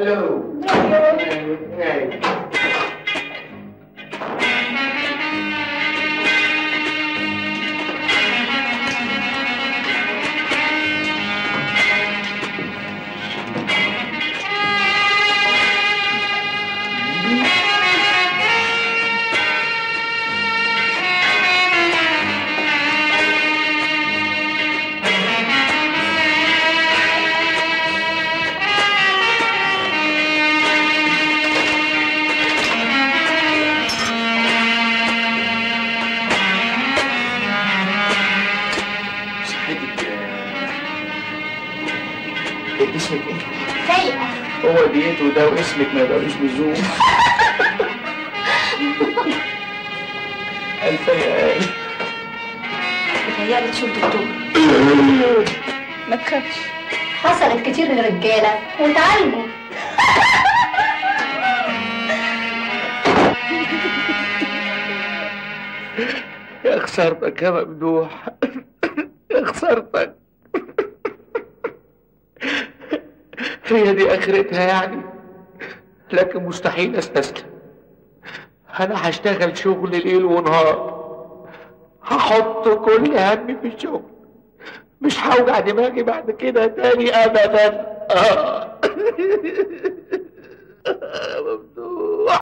الو صحتك إيه اسمك ايه؟ سيئة هو ديته ده واسمك ما يبقاش لزوم ألف يا آل بتهيألي تشوف دكتور ما تخافش حصلت كتير للرجالة وتعالجوا يا خسارتك يا ممدوح يا خسارتك هي دي اخرتها يعني لكن مستحيل استسلم انا هشتغل شغل ليل ونهار هحط كل همي في الشغل مش هوجع دماغي بعد كده تاني ابدا آه. ممدوح